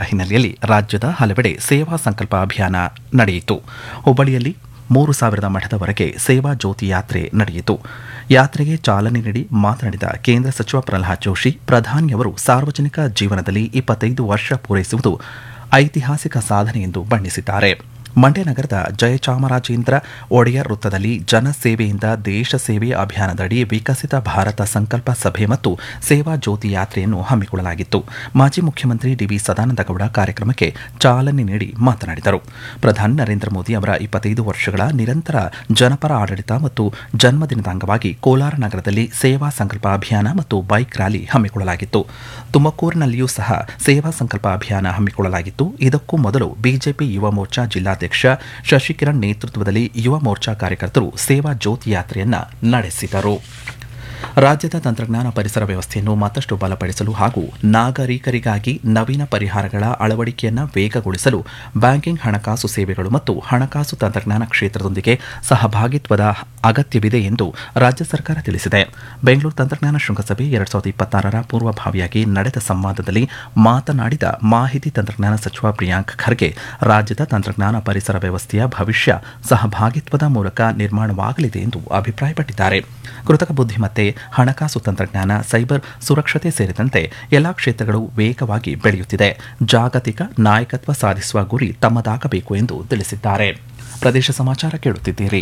ಹಿನ್ನೆಲೆಯಲ್ಲಿ ರಾಜ್ಯದ ಹಲವೆಡೆ ಸೇವಾ ಸಂಕಲ್ಪ ಅಭಿಯಾನ ನಡೆಯಿತು ಹುಬ್ಬಳ್ಳಿಯಲ್ಲಿ ಮೂರು ಸಾವಿರದ ಮಠದವರೆಗೆ ಸೇವಾ ಜ್ಯೋತಿ ಯಾತ್ರೆ ನಡೆಯಿತು ಯಾತ್ರೆಗೆ ಚಾಲನೆ ನೀಡಿ ಮಾತನಾಡಿದ ಕೇಂದ್ರ ಸಚಿವ ಪ್ರಹ್ಲಾದ್ ಜೋಶಿ ಪ್ರಧಾನಿಯವರು ಸಾರ್ವಜನಿಕ ಜೀವನದಲ್ಲಿ ಇಪ್ಪತ್ತೈದು ವರ್ಷ ಪೂರೈಸುವುದು ಐತಿಹಾಸಿಕ ಸಾಧನೆ ಎಂದು ಬಣ್ಣಿಸಿದ್ದಾರೆ ಮಂಡ್ಯ ನಗರದ ಜಯಚಾಮರಾಜೇಂದ್ರ ಒಡೆಯರ್ ವೃತ್ತದಲ್ಲಿ ಜನಸೇವೆಯಿಂದ ದೇಶ ಸೇವೆ ಅಭಿಯಾನದಡಿ ವಿಕಸಿತ ಭಾರತ ಸಂಕಲ್ಪ ಸಭೆ ಮತ್ತು ಸೇವಾ ಜ್ಯೋತಿ ಯಾತ್ರೆಯನ್ನು ಹಮ್ಮಿಕೊಳ್ಳಲಾಗಿತ್ತು ಮಾಜಿ ಮುಖ್ಯಮಂತ್ರಿ ಡಿವಿ ಸದಾನಂದಗೌಡ ಕಾರ್ಯಕ್ರಮಕ್ಕೆ ಚಾಲನೆ ನೀಡಿ ಮಾತನಾಡಿದರು ಪ್ರಧಾನಿ ನರೇಂದ್ರ ಮೋದಿ ಅವರ ಇಪ್ಪತ್ತೈದು ವರ್ಷಗಳ ನಿರಂತರ ಜನಪರ ಆಡಳಿತ ಮತ್ತು ಜನ್ಮದಿನದ ಅಂಗವಾಗಿ ಕೋಲಾರ ನಗರದಲ್ಲಿ ಸೇವಾ ಸಂಕಲ್ಪ ಅಭಿಯಾನ ಮತ್ತು ಬೈಕ್ ರ್ಯಾಲಿ ಹಮ್ಮಿಕೊಳ್ಳಲಾಗಿತ್ತು ತುಮಕೂರಿನಲ್ಲಿಯೂ ಸಹ ಸೇವಾ ಸಂಕಲ್ಪ ಅಭಿಯಾನ ಹಮ್ಮಿಕೊಳ್ಳಲಾಗಿತ್ತು ಇದಕ್ಕೂ ಮೊದಲು ಬಿಜೆಪಿ ಯುವ ಮೋರ್ಚಾ ಜಿಲ್ಲಾಧ್ಯಕ್ಷ ಶಶಿಕಿರಣ್ ನೇತೃತ್ವದಲ್ಲಿ ಯುವ ಮೋರ್ಚಾ ಕಾರ್ಯಕರ್ತರು ಸೇವಾ ಜ್ಯೋತಿ ಯಾತ್ರೆಯನ್ನ ನಡೆಸಿದರು ರಾಜ್ಯದ ತಂತ್ರಜ್ಞಾನ ಪರಿಸರ ವ್ಯವಸ್ಥೆಯನ್ನು ಮತ್ತಷ್ಟು ಬಲಪಡಿಸಲು ಹಾಗೂ ನಾಗರಿಕರಿಗಾಗಿ ನವೀನ ಪರಿಹಾರಗಳ ಅಳವಡಿಕೆಯನ್ನು ವೇಗಗೊಳಿಸಲು ಬ್ಯಾಂಕಿಂಗ್ ಹಣಕಾಸು ಸೇವೆಗಳು ಮತ್ತು ಹಣಕಾಸು ತಂತ್ರಜ್ಞಾನ ಕ್ಷೇತ್ರದೊಂದಿಗೆ ಸಹಭಾಗಿತ್ವದ ಅಗತ್ಯವಿದೆ ಎಂದು ರಾಜ್ಯ ಸರ್ಕಾರ ತಿಳಿಸಿದೆ ಬೆಂಗಳೂರು ತಂತ್ರಜ್ಞಾನ ಶೃಂಗಸಭೆ ಎರಡ್ ಸಾವಿರದ ಇಪ್ಪತ್ತಾರರ ಪೂರ್ವಭಾವಿಯಾಗಿ ನಡೆದ ಸಂವಾದದಲ್ಲಿ ಮಾತನಾಡಿದ ಮಾಹಿತಿ ತಂತ್ರಜ್ಞಾನ ಸಚಿವ ಪ್ರಿಯಾಂಕ್ ಖರ್ಗೆ ರಾಜ್ಯದ ತಂತ್ರಜ್ಞಾನ ಪರಿಸರ ವ್ಯವಸ್ಥೆಯ ಭವಿಷ್ಯ ಸಹಭಾಗಿತ್ವದ ಮೂಲಕ ನಿರ್ಮಾಣವಾಗಲಿದೆ ಎಂದು ಅಭಿಪ್ರಾಯಪಟ್ಟಿದ್ದಾರೆ ಕೃತಕ ಬುದ್ಧಿಮತ್ತೆ ಹಣಕಾಸು ತಂತ್ರಜ್ಞಾನ ಸೈಬರ್ ಸುರಕ್ಷತೆ ಸೇರಿದಂತೆ ಎಲ್ಲಾ ಕ್ಷೇತ್ರಗಳು ವೇಗವಾಗಿ ಬೆಳೆಯುತ್ತಿದೆ ಜಾಗತಿಕ ನಾಯಕತ್ವ ಸಾಧಿಸುವ ಗುರಿ ತಮ್ಮದಾಗಬೇಕು ಎಂದು ತಿಳಿಸಿದ್ದಾರೆ ಪ್ರದೇಶ ಸಮಾಚಾರ ಕೇಳುತ್ತಿದ್ದೀರಿ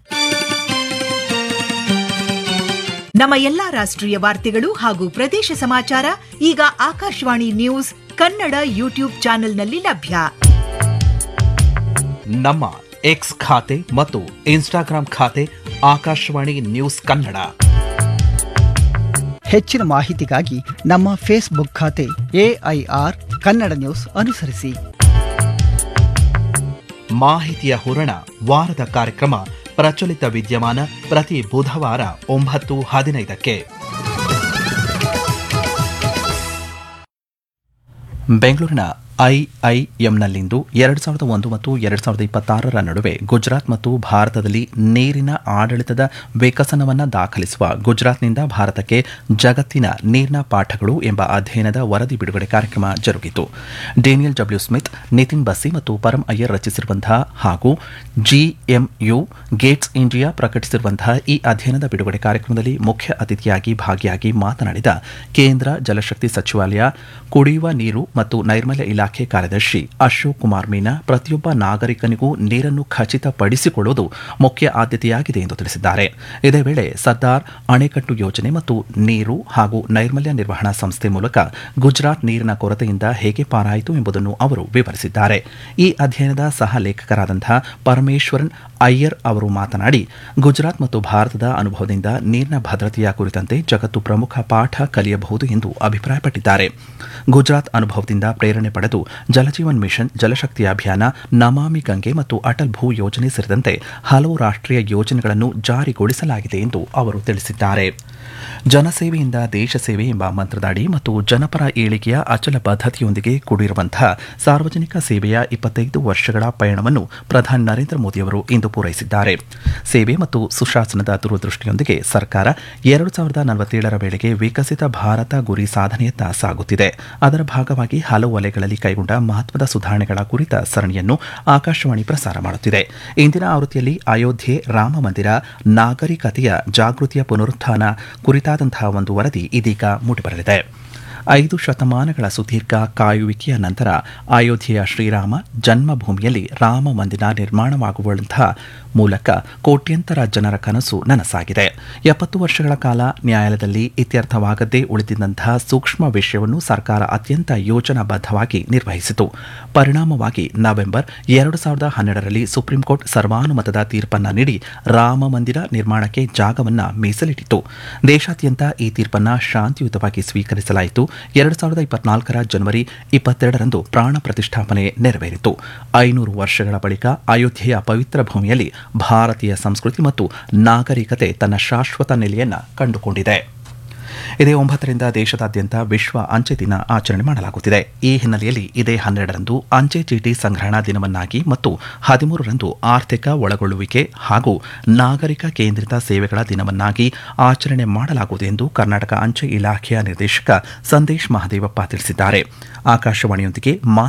ನಮ್ಮ ಎಲ್ಲಾ ರಾಷ್ಟ್ರೀಯ ವಾರ್ತೆಗಳು ಹಾಗೂ ಪ್ರದೇಶ ಸಮಾಚಾರ ಈಗ ಆಕಾಶವಾಣಿ ನ್ಯೂಸ್ ಕನ್ನಡ ಯೂಟ್ಯೂಬ್ ಚಾನೆಲ್ನಲ್ಲಿ ಲಭ್ಯ ನಮ್ಮ ಎಕ್ಸ್ ಖಾತೆ ಮತ್ತು ಇನ್ಸ್ಟಾಗ್ರಾಂ ಖಾತೆ ಆಕಾಶವಾಣಿ ನ್ಯೂಸ್ ಕನ್ನಡ ಹೆಚ್ಚಿನ ಮಾಹಿತಿಗಾಗಿ ನಮ್ಮ ಫೇಸ್ಬುಕ್ ಖಾತೆ ಎಐಆರ್ ಕನ್ನಡ ನ್ಯೂಸ್ ಅನುಸರಿಸಿ ಮಾಹಿತಿಯ ಹೂರಣ ವಾರದ ಕಾರ್ಯಕ್ರಮ ಪ್ರಚಲಿತ ವಿದ್ಯಮಾನ ಪ್ರತಿ ಬುಧವಾರ ಒಂಬತ್ತು ಹದಿನೈದಕ್ಕೆ ಬೆಂಗಳೂರಿನ ಐಐಎಂನಲ್ಲಿಂದು ಎರಡು ಸಾವಿರದ ಒಂದು ಮತ್ತು ಎರಡು ಸಾವಿರದ ಇಪ್ಪತ್ತಾರರ ನಡುವೆ ಗುಜರಾತ್ ಮತ್ತು ಭಾರತದಲ್ಲಿ ನೀರಿನ ಆಡಳಿತದ ವಿಕಸನವನ್ನು ದಾಖಲಿಸುವ ಗುಜರಾತ್ನಿಂದ ಭಾರತಕ್ಕೆ ಜಗತ್ತಿನ ನೀರಿನ ಪಾಠಗಳು ಎಂಬ ಅಧ್ಯಯನದ ವರದಿ ಬಿಡುಗಡೆ ಕಾರ್ಯಕ್ರಮ ಜರುಗಿತು Daniel W Smith Nitin Bassi ಮತ್ತು ಪರಂ ಅಯ್ಯರ್ ರಚಿಸಿರುವಂತಹ ಹಾಗೂ ಜಿಎಂಯು ಗೇಟ್ಸ್ ಇಂಡಿಯಾ ಪ್ರಕಟಿಸಿರುವಂತಹ ಈ ಅಧ್ಯಯನದ ಬಿಡುಗಡೆ ಕಾರ್ಯಕ್ರಮದಲ್ಲಿ ಮುಖ್ಯ ಅತಿಥಿಯಾಗಿ ಭಾಗಿಯಾಗಿ ಮಾತನಾಡಿದ ಕೇಂದ್ರ ಜಲಶಕ್ತಿ ಸಚಿವಾಲಯ ಕುಡಿಯುವ ನೀರು ಮತ್ತು ನೈರ್ಮಲ್ಯ ಇಲಾಖೆ ಕಾರ್ಯದರ್ಶಿ ಅಶೋಕ್ ಕುಮಾರ್ ಮೀನಾ ಪ್ರತಿಯೊಬ್ಬ ನಾಗರಿಕನಿಗೂ ನೀರನ್ನು ಖಚಿತಪಡಿಸಿಕೊಳ್ಳುವುದು ಮುಖ್ಯ ಆದ್ಯತೆಯಾಗಿದೆ ಎಂದು ತಿಳಿಸಿದ್ದಾರೆ ಇದೇ ವೇಳೆ ಸರ್ದಾರ್ ಅಣೆಕಟ್ಟು ಯೋಜನೆ ಮತ್ತು ನೀರು ಹಾಗೂ ನೈರ್ಮಲ್ಯ ನಿರ್ವಹಣಾ ಸಂಸ್ಥೆ ಮೂಲಕ ಗುಜರಾತ್ ನೀರಿನ ಕೊರತೆಯಿಂದ ಹೇಗೆ ಪಾರಾಯಿತು ಎಂಬುದನ್ನು ಅವರು ವಿವರಿಸಿದ್ದಾರೆ ಈ ಅಧ್ಯಯನದ ಸಹ ಲೇಖಕರಾದಂತಹ ಪರಮೇಶ್ವರನ್ ಅಯ್ಯರ್ ಅವರು ಮಾತನಾಡಿ ಗುಜರಾತ್ ಮತ್ತು ಭಾರತದ ಅನುಭವದಿಂದ ನೀರಿನ ಭದ್ರತೆಯ ಕುರಿತಂತೆ ಜಗತ್ತು ಪ್ರಮುಖ ಪಾಠ ಕಲಿಯಬಹುದು ಎಂದು ಅಭಿಪ್ರಾಯಪಟ್ಟಿದ್ದಾರೆ ಗುಜರಾತ್ ಅನುಭವದಿಂದ ಪ್ರೇರಣೆ ಪಡೆದು ಜಲಜೀವನ್ ಮಿಷನ್ ಜಲಶಕ್ತಿ ಅಭಿಯಾನ ನಮಾಮಿ ಗಂಗೆ ಮತ್ತು ಅಟಲ್ ಭೂ ಯೋಜನೆ ಸೇರಿದಂತೆ ಹಲವು ರಾಷ್ಟ್ರೀಯ ಯೋಜನೆಗಳನ್ನು ಜಾರಿಗೊಳಿಸಲಾಗಿದೆ ಎಂದು ಅವರು ತಿಳಿಸಿದ್ದಾರೆ ಜನಸೇವೆಯಿಂದ ದೇಶ ಸೇವೆ ಎಂಬ ಮಂತ್ರದ ಅಡಿ ಮತ್ತು ಜನಪರ ಏಳಿಗೆಯ ಅಚಲ ಬದ್ಧತೆಯೊಂದಿಗೆ ಕೂಡಿರುವಂತಹ ಸಾರ್ವಜನಿಕ ಸೇವೆಯ ಇಪ್ಪತ್ತೈದು ವರ್ಷಗಳ ಪಯಣವನ್ನು ಪ್ರಧಾನಿ ನರೇಂದ್ರ ಮೋದಿಯವರು ಇಂದು ಪೂರೈಸಿದ್ದಾರೆ ಸೇವೆ ಮತ್ತು ಸುಶಾಸನದ ದೂರದೃಷ್ಟಿಯೊಂದಿಗೆ ಸರ್ಕಾರ ಎರಡು ಸಾವಿರದ ನಲವತ್ತೇಳರ ವೇಳೆಗೆ ವಿಕಸಿತ ಭಾರತ ಗುರಿ ಸಾಧನೆಯತ್ತ ಸಾಗುತ್ತಿದೆ ಅದರ ಭಾಗವಾಗಿ ಹಲವು ವಲಯಗಳಲ್ಲಿ ಕೈಗೊಂಡ ಮಹತ್ವದ ಸುಧಾರಣೆಗಳ ಕುರಿತ ಸರಣಿಯನ್ನು ಆಕಾಶವಾಣಿ ಪ್ರಸಾರ ಮಾಡುತ್ತಿದೆ ಇಂದಿನ ಆವೃತ್ತಿಯಲ್ಲಿ ಅಯೋಧ್ಯೆ ರಾಮ ಮಂದಿರ ನಾಗರಿಕತೆಯ ಜಾಗೃತಿಯ ಪುನರುತ್ಥಾನ ಕುರಿತಾದಂತಹ ಒಂದು ವರದಿ ಇದೀಗ ಮೂಡಿಬರಲಿದೆ ಐದು ಶತಮಾನಗಳ ಸುದೀರ್ಘ ಕಾಯುವಿಕೆಯ ನಂತರ ಅಯೋಧ್ಯೆಯ ಶ್ರೀರಾಮ ಜನ್ಮಭೂಮಿಯಲ್ಲಿ ರಾಮ ಮಂದಿರ ನಿರ್ಮಾಣವಾಗುವಂತಹ ಮೂಲಕ ಕೋಟ್ಯಂತರ ಜನರ ಕನಸು ನನಸಾಗಿದೆ ಎಪ್ಪತ್ತು ವರ್ಷಗಳ ಕಾಲ ನ್ಯಾಯಾಲಯದಲ್ಲಿ ಇತ್ಯರ್ಥವಾಗದೇ ಉಳಿದಿದ್ದಂತಹ ಸೂಕ್ಷ್ಮ ವಿಷಯವನ್ನು ಸರ್ಕಾರ ಅತ್ಯಂತ ಯೋಜನಾಬದ್ಧವಾಗಿ ನಿರ್ವಹಿಸಿತು ಪರಿಣಾಮವಾಗಿ ನವೆಂಬರ್ ಎರಡು ಸಾವಿರದ ಹನ್ನೆರಡರಲ್ಲಿ ಸುಪ್ರೀಂ ಕೋರ್ಟ್ ಸರ್ವಾನುಮತದ ತೀರ್ಪನ್ನ ನೀಡಿ ರಾಮ ಮಂದಿರ ನಿರ್ಮಾಣಕ್ಕೆ ಜಾಗವನ್ನ ಮೀಸಲಿಟ್ಟಿತು ದೇಶಾದ್ಯಂತ ಈ ತೀರ್ಪನ್ನ ಶಾಂತಿಯುತವಾಗಿ ಸ್ವೀಕರಿಸಲಾಯಿತು ಎರಡು ಸಾವಿರದ ಇಪ್ಪತ್ನಾಲ್ಕರ ಜನವರಿ ಇಪ್ಪತ್ತೆರಡರಂದು ಪ್ರಾಣ ಪ್ರತಿಷ್ಠಾಪನೆ ನೆರವೇರಿತು ಐನೂರು ವರ್ಷಗಳ ಬಳಿಕ ಅಯೋಧ್ಯೆಯ ಪವಿತ್ರ ಭೂಮಿಯಲ್ಲಿ ಭಾರತೀಯ ಸಂಸ್ಕೃತಿ ಮತ್ತು ನಾಗರಿಕತೆ ತನ್ನ ಶಾಶ್ವತ ನೆಲೆಯನ್ನ ಕಂಡುಕೊಂಡಿದೆ ಇದೇ ಒಂಬತ್ತರಿಂದ ದೇಶದಾದ್ಯಂತ ವಿಶ್ವ ಅಂಚೆ ದಿನ ಆಚರಣೆ ಮಾಡಲಾಗುತ್ತಿದೆ ಈ ಹಿನ್ನೆಲೆಯಲ್ಲಿ ಇದೇ ಹನ್ನೆರಡರಂದು ಅಂಚೆ ಚೀಟಿ ಸಂಗ್ರಹಣಾ ದಿನವನ್ನಾಗಿ ಮತ್ತು ಹದಿಮೂರರಂದು ಆರ್ಥಿಕ ಒಳಗೊಳ್ಳುವಿಕೆ ಹಾಗೂ ನಾಗರಿಕ ಕೇಂದ್ರಿತ ಸೇವೆಗಳ ದಿನವನ್ನಾಗಿ ಆಚರಣೆ ಮಾಡಲಾಗುವುದು ಎಂದು ಕರ್ನಾಟಕ ಅಂಚೆ ಇಲಾಖೆಯ ನಿರ್ದೇಶಕ ಸಂದೇಶ್ ಮಹದೇವಪ್ಪ ತಿಳಿಸಿದ್ದಾರೆ ಆಕಾಶವಾಣಿಯೊಂದಿಗೆ